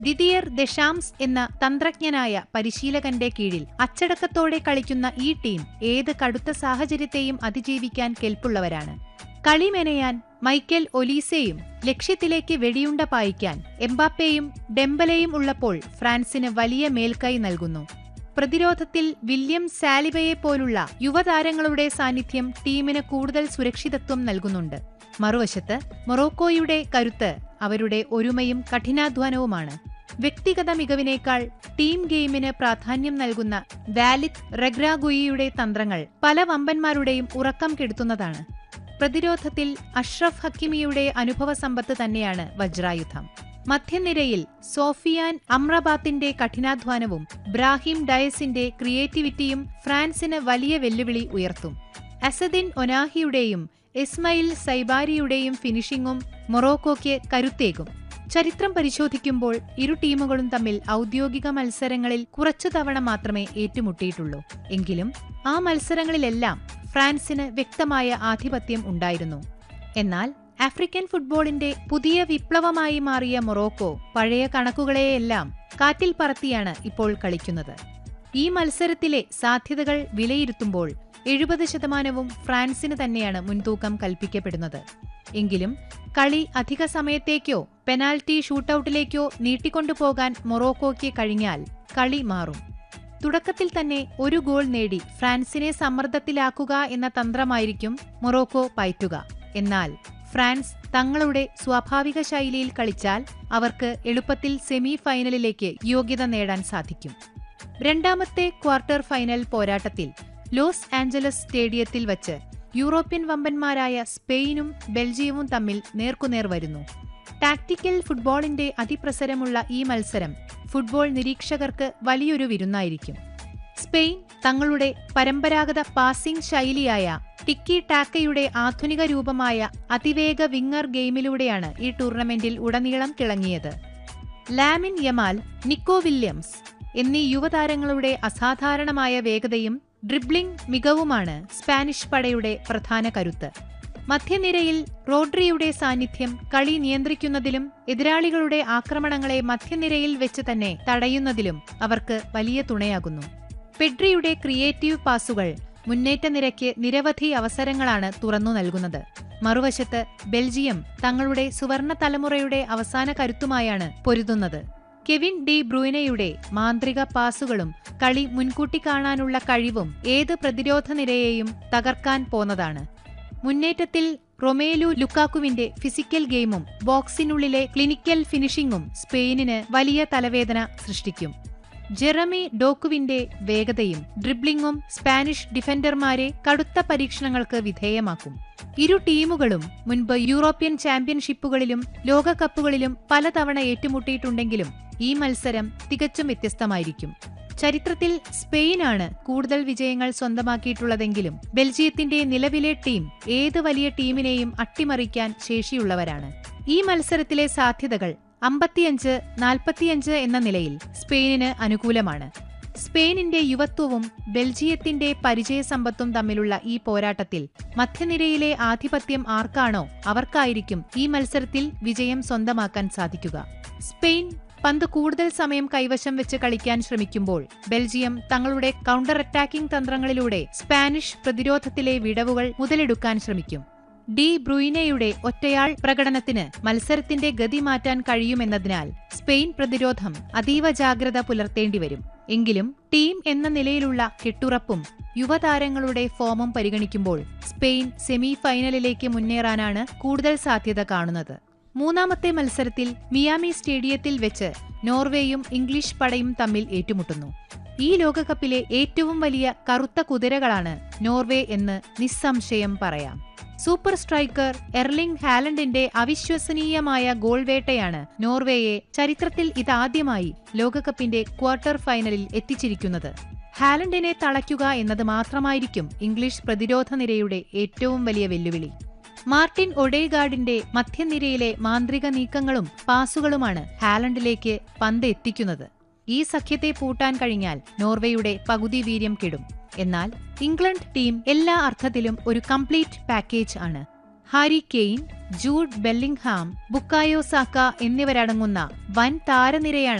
Didier ദശാംസ് എന്ന തന്ത്രജ്ഞനായ പരിശീലകന്റെ കീഴിൽ അച്ചടക്കത്തോടെ കളിക്കുന്ന ഈ ടീം ഏത് കടുത്ത സാഹചര്യത്തെയും അതിജീവിക്കാൻ കെൽപ്പുള്ളവരാണ് കളി മെനയാൻ മൈക്കൽ ഒലീസയും ലക്ഷ്യത്തിലേക്ക് വെടിയുണ്ട പായിക്കാൻ എംബാപ്പയും ഡെംബലയും ഉള്ളപ്പോൾ ഫ്രാൻസിന് വലിയ മേൽക്കൈ നൽകുന്നു പ്രതിരോധത്തിൽ വില്യം സാലിബയെ പോലുള്ള യുവതാരങ്ങളുടെ സാന്നിധ്യം ടീമിന് കൂടുതൽ സുരക്ഷിതത്വം നൽകുന്നുണ്ട് മറുവശത്ത് മൊറോക്കോയുടെ കരുത്ത് അവരുടെ ഒരുമയും കഠിനാധ്വാനവുമാണ് വ്യക്തിഗത മികവിനേക്കാൾ ടീം ഗെയിമിന് പ്രാധാന്യം നൽകുന്ന വാലിത് റെഗ്രാഗുയിയുടെ തന്ത്രങ്ങൾ പല വമ്പന്മാരുടെയും ഉറക്കം കെടുത്തുന്നതാണ് പ്രതിരോധത്തിൽ അഷ്റഫ് ഹക്കിമിയുടെ അനുഭവ സമ്പത്ത് തന്നെയാണ് വജ്രായുധം മധ്യനിരയിൽ സോഫിയാൻ അമ്രബാത്തിന്റെ കഠിനാധ്വാനവും ബ്രാഹിം ഡയസിന്റെ ക്രിയേറ്റിവിറ്റിയും ഫ്രാൻസിന് വലിയ വെല്ലുവിളി ഉയർത്തും അസദിൻ ഒനാഹിയുടെയും ഇസ്മയിൽ സൈബാരിയുടെയും ഫിനിഷിംഗും മൊറോക്കോയ്ക്ക് കരുത്തേകും ചരിത്രം പരിശോധിക്കുമ്പോൾ ഇരു ടീമുകളും തമ്മിൽ ഔദ്യോഗിക മത്സരങ്ങളിൽ കുറച്ചു തവണ മാത്രമേ ഏറ്റുമുട്ടിയിട്ടുള്ളൂ എങ്കിലും ആ മത്സരങ്ങളിലെല്ലാം ഫ്രാൻസിന് വ്യക്തമായ ആധിപത്യം ഉണ്ടായിരുന്നു എന്നാൽ ആഫ്രിക്കൻ ഫുട്ബോളിന്റെ പുതിയ വിപ്ലവമായി മാറിയ മൊറോക്കോ പഴയ കണക്കുകളെയെല്ലാം കാറ്റിൽ പറത്തിയാണ് ഇപ്പോൾ കളിക്കുന്നത് ഈ മത്സരത്തിലെ സാധ്യതകൾ വിലയിരുത്തുമ്പോൾ എഴുപത് ശതമാനവും ഫ്രാൻസിന് തന്നെയാണ് മുൻതൂക്കം കൽപ്പിക്കപ്പെടുന്നത് എങ്കിലും കളി അധിക സമയത്തേക്കോ പെനാൽറ്റി ഷൂട്ടൌട്ടിലേക്കോ നീട്ടിക്കൊണ്ടുപോകാൻ മൊറോക്കോയ്ക്ക് കഴിഞ്ഞാൽ കളി മാറും തുടക്കത്തിൽ തന്നെ ഒരു ഗോൾ നേടി ഫ്രാൻസിനെ സമ്മർദ്ദത്തിലാക്കുക എന്ന തന്ത്രമായിരിക്കും മൊറോക്കോ പയറ്റുക എന്നാൽ ഫ്രാൻസ് തങ്ങളുടെ സ്വാഭാവിക ശൈലിയിൽ കളിച്ചാൽ അവർക്ക് എളുപ്പത്തിൽ സെമി ഫൈനലിലേക്ക് യോഗ്യത നേടാൻ സാധിക്കും രണ്ടാമത്തെ ക്വാർട്ടർ ഫൈനൽ പോരാട്ടത്തിൽ ലോസ് ആഞ്ചലസ് സ്റ്റേഡിയത്തിൽ വച്ച് യൂറോപ്യൻ വമ്പന്മാരായ സ്പെയിനും ബെൽജിയവും തമ്മിൽ നേർക്കുനേർ വരുന്നു ടാക്ടിക്കൽ ഫുട്ബോളിന്റെ അതിപ്രസരമുള്ള ഈ മത്സരം ഫുട്ബോൾ നിരീക്ഷകർക്ക് വലിയൊരു വിരുന്നായിരിക്കും സ്പെയിൻ തങ്ങളുടെ പരമ്പരാഗത പാസിംഗ് ശൈലിയായ ടിക്കി ടാക്കയുടെ ആധുനിക രൂപമായ അതിവേഗ വിങ്ങർ ഗെയിമിലൂടെയാണ് ഈ ടൂർണമെന്റിൽ ഉടനീളം തിളങ്ങിയത് ലാമിൻ യമാൽ നിക്കോ വില്യംസ് എന്നീ യുവതാരങ്ങളുടെ അസാധാരണമായ വേഗതയും ഡ്രിബ്ലിംഗ് മികവുമാണ് സ്പാനിഷ് പടയുടെ പ്രധാന കരുത്ത് മധ്യനിരയിൽ റോഡ്രിയുടെ സാന്നിധ്യം കളി നിയന്ത്രിക്കുന്നതിലും എതിരാളികളുടെ ആക്രമണങ്ങളെ മധ്യനിരയിൽ വെച്ച് തന്നെ തടയുന്നതിലും അവർക്ക് വലിയ തുണയാകുന്നു പെഡ്രിയുടെ ക്രിയേറ്റീവ് പാസുകൾ മുന്നേറ്റ നിരയ്ക്ക് നിരവധി അവസരങ്ങളാണ് തുറന്നു നൽകുന്നത് മറുവശത്ത് ബെൽജിയം തങ്ങളുടെ സുവർണ തലമുറയുടെ അവസാന കരുത്തുമായാണ് പൊരുതുന്നത് കെവിൻ ഡി ബ്രൂയിനയുടെ മാന്ത്രിക പാസുകളും കളി മുൻകൂട്ടി കാണാനുള്ള കഴിവും ഏത് പ്രതിരോധ നിരയെയും തകർക്കാൻ പോന്നതാണ് മുന്നേറ്റത്തിൽ റൊമേലു ലുക്കാക്കുവിന്റെ ഫിസിക്കൽ ഗെയിമും ബോക്സിനുള്ളിലെ ക്ലിനിക്കൽ ഫിനിഷിംഗും സ്പെയിനിന് വലിയ തലവേദന സൃഷ്ടിക്കും ജെറമി ഡോക്കുവിന്റെ വേഗതയും ഡ്രിബ്ലിംഗും സ്പാനിഷ് ഡിഫൻഡർമാരെ കടുത്ത പരീക്ഷണങ്ങൾക്ക് വിധേയമാക്കും ഇരു ടീമുകളും മുൻപ് യൂറോപ്യൻ ചാമ്പ്യൻഷിപ്പുകളിലും ലോകകപ്പുകളിലും പലതവണ ഏറ്റുമുട്ടിയിട്ടുണ്ടെങ്കിലും ഈ മത്സരം തികച്ചും വ്യത്യസ്തമായിരിക്കും ചരിത്രത്തിൽ സ്പെയിനാണ് കൂടുതൽ വിജയങ്ങൾ സ്വന്തമാക്കിയിട്ടുള്ളതെങ്കിലും ബെൽജിയത്തിന്റെ നിലവിലെ ടീം ഏത് വലിയ ടീമിനെയും അട്ടിമറിക്കാൻ ശേഷിയുള്ളവരാണ് ഈ മത്സരത്തിലെ സാധ്യതകൾ അമ്പത്തിയഞ്ച് നാൽപ്പത്തിയഞ്ച് എന്ന നിലയിൽ സ്പെയിനിന് അനുകൂലമാണ് സ്പെയിനിന്റെ യുവത്വവും ബെൽജിയത്തിന്റെ പരിചയസമ്പത്തും തമ്മിലുള്ള ഈ പോരാട്ടത്തിൽ മധ്യനിരയിലെ ആധിപത്യം ആർക്കാണോ അവർക്കായിരിക്കും ഈ മത്സരത്തിൽ വിജയം സ്വന്തമാക്കാൻ സാധിക്കുക സ്പെയിൻ പന്ത് കൂടുതൽ സമയം കൈവശം വെച്ച് കളിക്കാൻ ശ്രമിക്കുമ്പോൾ ബെൽജിയം തങ്ങളുടെ കൗണ്ടർ അറ്റാക്കിംഗ് തന്ത്രങ്ങളിലൂടെ സ്പാനിഷ് പ്രതിരോധത്തിലെ വിടവുകൾ മുതലെടുക്കാൻ ശ്രമിക്കും ഡി ബ്രൂയിനയുടെ ഒറ്റയാൾ പ്രകടനത്തിന് മത്സരത്തിന്റെ ഗതി മാറ്റാൻ കഴിയുമെന്നതിനാൽ സ്പെയിൻ പ്രതിരോധം അതീവ ജാഗ്രത പുലർത്തേണ്ടിവരും എങ്കിലും ടീം എന്ന നിലയിലുള്ള കെട്ടുറപ്പും യുവതാരങ്ങളുടെ ഫോമും പരിഗണിക്കുമ്പോൾ സ്പെയിൻ സെമി ഫൈനലിലേക്ക് മുന്നേറാനാണ് കൂടുതൽ സാധ്യത കാണുന്നത് മൂന്നാമത്തെ മത്സരത്തിൽ മിയാമി സ്റ്റേഡിയത്തിൽ വെച്ച് നോർവേയും ഇംഗ്ലീഷ് പടയും തമ്മിൽ ഏറ്റുമുട്ടുന്നു ഈ ലോകകപ്പിലെ ഏറ്റവും വലിയ കറുത്ത കുതിരകളാണ് നോർവേ എന്ന് നിസ്സംശയം പറയാം സൂപ്പർ സ്ട്രൈക്കർ എർലിംഗ് ഹാലൻഡിന്റെ അവിശ്വസനീയമായ ഗോൾ വേട്ടയാണ് നോർവേയെ ചരിത്രത്തിൽ ഇതാദ്യമായി ലോകകപ്പിന്റെ ക്വാർട്ടർ ഫൈനലിൽ എത്തിച്ചിരിക്കുന്നത് ഹാലൻഡിനെ തളയ്ക്കുക എന്നത് മാത്രമായിരിക്കും ഇംഗ്ലീഷ് പ്രതിരോധ നിരയുടെ ഏറ്റവും വലിയ വെല്ലുവിളി മാർട്ടിൻ ഒഡേഗാർഡിന്റെ മധ്യനിരയിലെ മാന്ത്രിക നീക്കങ്ങളും പാസുകളുമാണ് ഹാലൻഡിലേക്ക് പന്ത് എത്തിക്കുന്നത് ഈ സഖ്യത്തെ പൂട്ടാൻ കഴിഞ്ഞാൽ നോർവേയുടെ പകുതി വീര്യം കെടും എന്നാൽ ഇംഗ്ലണ്ട് ടീം എല്ലാ അർത്ഥത്തിലും ഒരു കംപ്ലീറ്റ് പാക്കേജ് ആണ് Harry Kane Jude Bellingham Bukayo Saka എന്നിവരടങ്ങുന്ന വൻ താരനിരയാണ്